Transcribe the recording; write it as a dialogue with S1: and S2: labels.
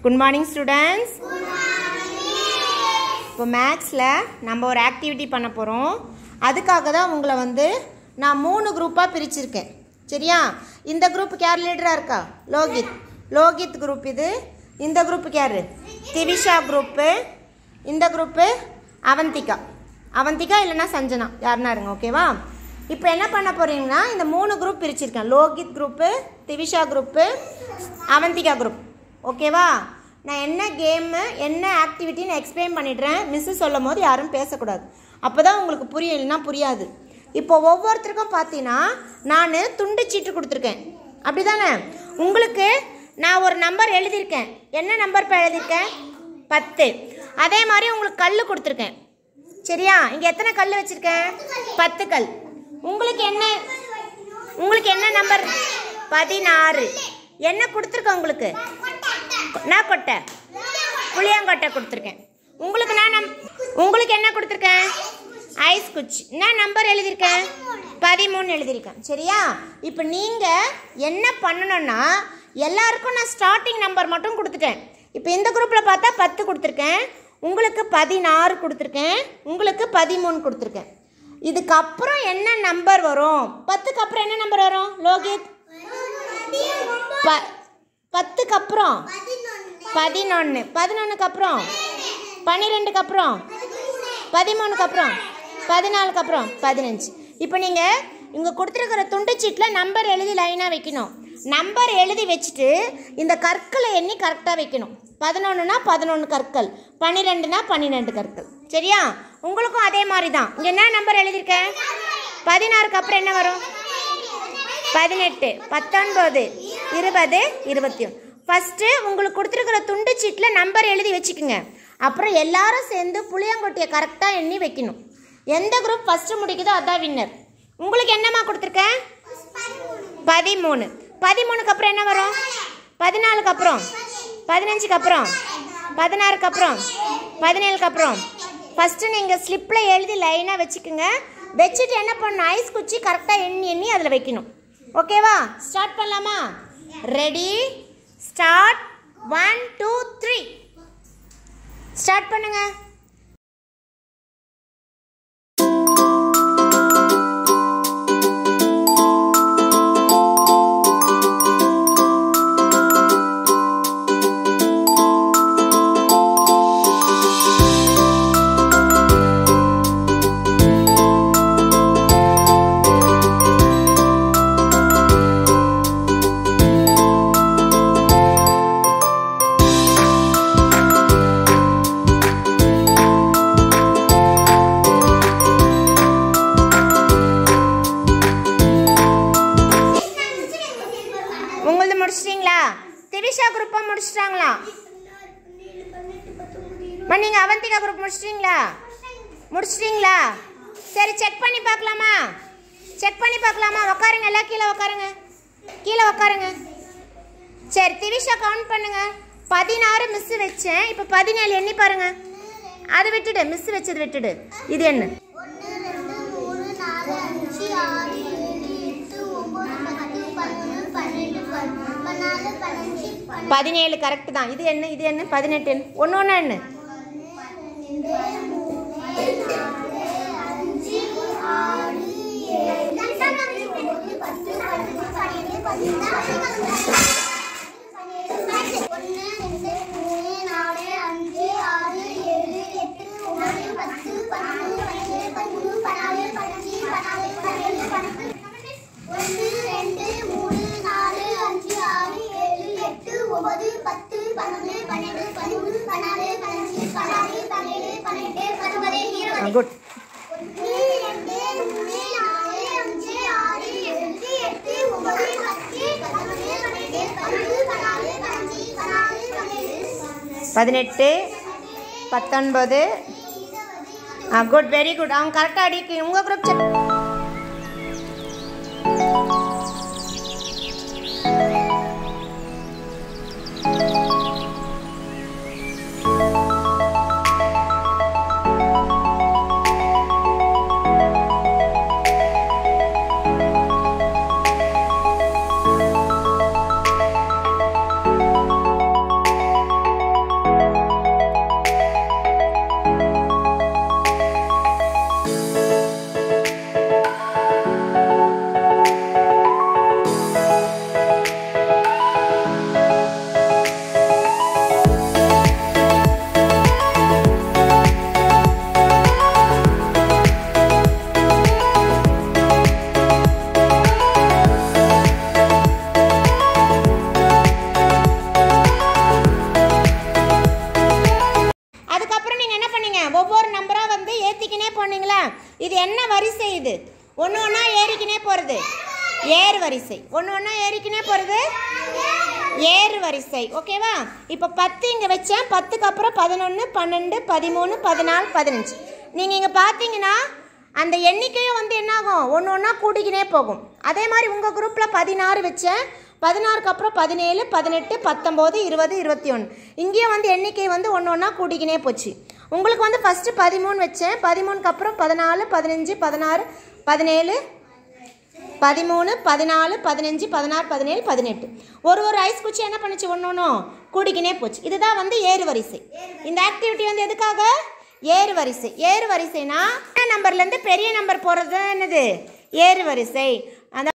S1: good morning students இப்போ மேக்ஸில் நம்ம ஒரு ஆக்டிவிட்டி பண்ண போகிறோம் அதுக்காக தான் உங்களை வந்து நான் மூணு குரூப்பாக பிரிச்சிருக்கேன் சரியா இந்த குரூப்புக்கு யார் லீடராக இருக்கா லோகித் லோகித் குரூப் இது இந்த குரூப்புக்கு யார் திவிஷா குரூப்பு இந்த குரூப்பு அவந்திகா அவந்திகா இல்லைன்னா சஞ்சனா யாருன்னா இருங்க ஓகேவா இப்போ என்ன பண்ண போறீங்கன்னா இந்த மூணு குரூப் பிரிச்சிருக்கேன் Lohit group Divisha group Avantika group ஓகேவா நான் என்ன கேமு என்ன ஆக்டிவிட்டின்னு எக்ஸ்பிளைன் பண்ணிடுறேன் மிஸ்ஸு சொல்லும் போது யாரும் பேசக்கூடாது அப்போ தான் உங்களுக்கு புரியும் இல்லைன்னா புரியாது இப்போ ஒவ்வொருத்தருக்கும் பார்த்தீங்கன்னா நான் துண்டு சீட்டு கொடுத்துருக்கேன் அப்படி தானே உங்களுக்கு நான் ஒரு நம்பர் எழுதியிருக்கேன் என்ன நம்பர் இப்போ எழுதியிருக்கேன் பத்து அதே மாதிரி உங்களுக்கு கல் கொடுத்துருக்கேன் சரியா இங்கே எத்தனை கல் வச்சுருக்கேன் பத்து கல் உங்களுக்கு என்ன உங்களுக்கு என்ன நம்பர் பதினாறு என்ன கொடுத்துருக்கேன் உங்களுக்கு நான் கொட்டை புளியங்கொட்டை கொடுத்துருக்கேன் உங்களுக்கு நான் நம் உங்களுக்கு என்ன கொடுத்துருக்கேன் ஐஸ் குச்சி நான் நம்பர் எழுதியிருக்கேன் பதிமூணு எழுதியிருக்கேன் சரியா இப்போ நீங்கள் என்ன பண்ணணும்னா எல்லாருக்கும் நான் ஸ்டார்டிங் நம்பர் மட்டும் கொடுத்துட்டேன் இப்போ இந்த குரூப்பில் பார்த்தா பத்து கொடுத்துருக்கேன் உங்களுக்கு பதினாறு கொடுத்துருக்கேன் உங்களுக்கு பதிமூணு கொடுத்துருக்கேன் இதுக்கப்புறம் என்ன நம்பர் வரும் பத்துக்கு அப்புறம் என்ன நம்பர் வரும் லோகித் ப பத்துக்கு அப்புறம் பதினொன்று பதினொன்றுக்கு அப்புறம் பன்னிரெண்டுக்கு அப்புறம் பதிமூணுக்கு அப்புறம் பதினாலுக்கு அப்புறம் பதினஞ்சு இப்போ நீங்கள் இங்கே கொடுத்துருக்கிற துண்டு சீட்டில் நம்பர் எழுதி லைனாக வைக்கணும் நம்பர் எழுதி வச்சுட்டு இந்த கற்களை எண்ணி கரெக்டாக வைக்கணும் பதினொன்றுனா பதினொன்று கற்கள் பன்னிரெண்டுனா பன்னிரெண்டு கற்கள் சரியா உங்களுக்கும் அதே மாதிரி தான் இங்கே என்ன நம்பர் எழுதியிருக்கேன் பதினாறுக்கு அப்புறம் என்ன வரும் பதினெட்டு பத்தொன்பது இருபது இருபத்தி ஒன்று ஃபஸ்ட்டு உங்களுக்கு கொடுத்துருக்கிற துண்டு சீட்டில் நம்பர் எழுதி வச்சுக்கோங்க அப்புறம் எல்லாரும் சேர்ந்து புளியங்கொட்டியை கரெக்டாக எண்ணி வைக்கணும் எந்த குரூப் ஃபஸ்ட்டு முடிக்குதோ அதான் வின்னர் உங்களுக்கு என்னம்மா கொடுத்துருக்கேன் பதிமூணு பதிமூணுக்கு அப்புறம் என்ன வரும் பதினாலுக்கு அப்புறம் பதினஞ்சுக்கு அப்புறம் பதினாறுக்கு அப்புறம் பதினேழுக்கு அப்புறம் ஃபஸ்ட்டு நீங்கள் ஸ்லிப்பில் எழுதி லைனாக வச்சுக்கோங்க வச்சுட்டு என்ன பண்ணணும் ஐஸ் குச்சி கரெக்டாக எண்ணி எண்ணி அதில் வைக்கணும் ஓகேவா ஸ்டார்ட் பண்ணலாமா ready start one two three start பண்ணுங்க உங்களது முடிச்சிட்டிங்களா திவிஷா குரூப்பாக முடிச்சிட்டாங்களா அம்மா, நீங்க அவந்திகா குரூப் முடிச்சிட்டிங்களா முடிச்சிட்டிங்களா சரி செக் பண்ணி பார்க்கலாமா செக் பண்ணி பார்க்கலாமா உட்காருங்க எல்லாம் கீழே உட்காருங்க கீழே உட்காருங்க சரி திவிஷா கவுண்ட் பண்ணுங்க பதினாறு மிஸ் வச்சேன் இப்போ பதினேழு எண்ணி பாருங்க அதை விட்டுடு மிஸ் வச்சது விட்டுடு இது என்ன
S2: ஒன்று ரெண்டு மூணு நாலு அஞ்சு ஆறு ஏழு எட்டு ஒன்பது பத்து பதினொன்று பன்னெண்டு பதினாலு பதினஞ்சு
S1: பதினேழு கரெக்ட் தான் இது என்ன இது என்ன பதினெட்டு ஒன்று ஒன்று என்ன
S2: அஞ்சு ஆறு ஏழு ஒன்பது பத்து பதினொன்று பன்னெண்டு பதிமூணு ஒன்று ரெண்டு மூணு நாலு அஞ்சு ஆறு ஏழு எட்டு ஒன்பது பத்து பதினொன்று பன்னெண்டு பதிமூணு பதினாலு பதினஞ்சு பதினாலு பதினேழு பதினெட்டு ஒன்று ரெண்டு மூணு நாலு அஞ்சு ஆறு ஏழு எட்டு ஒன்பது பத்து பதினொன்று பன்னெண்டு பதிமூணு பதினாலு பதினஞ்சு பதினாறு பதினேழு பதினெட்டு பத்தொன்பது இருபது
S1: குட்
S2: ஒன்று ரெண்டு மூணு நாலு அஞ்சு ஆறு ஏழு எட்டு ஒன்பது பத்து பதினொன்று பன்னெண்டு பதிமூணு பதினாலு பதினஞ்சு பதினாறு பதினேழு
S1: பதினெட்டு பத்தொன்பது ஆ குட் வெரி குட் அவங்க கரெக்டாக அடிக்கு உங்கள் குரூப் செக் போகிறது ஏறு வரிசை ஒன்று ஒன்றா ஏறிக்கினே போகிறது ஏறு வரிசை ஓகேவா இப்போ பத்து இங்கே வச்சேன் பத்துக்கு அப்புறம் பதினொன்று பன்னெண்டு பதிமூணு பதினாலு பதினஞ்சு நீங்கள் இங்கே பார்த்தீங்கன்னா அந்த எண்ணிக்கையும் வந்து என்னாகும் ஒன்று ஒன்றா கூட்டிக்கினே போகும் அதே மாதிரி உங்கள் குரூப்பில் பதினாறு வச்சேன் பதினாறுக்கு அப்புறம் பதினேழு பதினெட்டு பத்தொம்போது இருபது இருபத்தி ஒன்று இங்கேயும் வந்து எண்ணிக்கை வந்து ஒன்று ஒன்றா கூட்டிக்கினே போச்சு உங்களுக்கு வந்து ஃபஸ்ட்டு பதிமூணு வச்சேன் பதிமூணுக்கு அப்புறம் பதினாலு பதினஞ்சு பதினாறு பதினேழு பதிமூணு பதினாலு பதினஞ்சு பதினாறு பதினேழு பதினெட்டு ஒரு ஒரு ஐஸ் குச்சி என்ன பண்ணுச்சு ஒன்று ஒன்றும் கூடிக்கினே போச்சு இதுதான் வந்து ஏறு வரிசை இந்த ஆக்டிவிட்டி வந்து எதுக்காக ஏறு வரிசை ஏறு வரிசைனா நம்பர்லேருந்து பெரிய நம்பர் போகிறது என்னது ஏறு வரிசை அந்த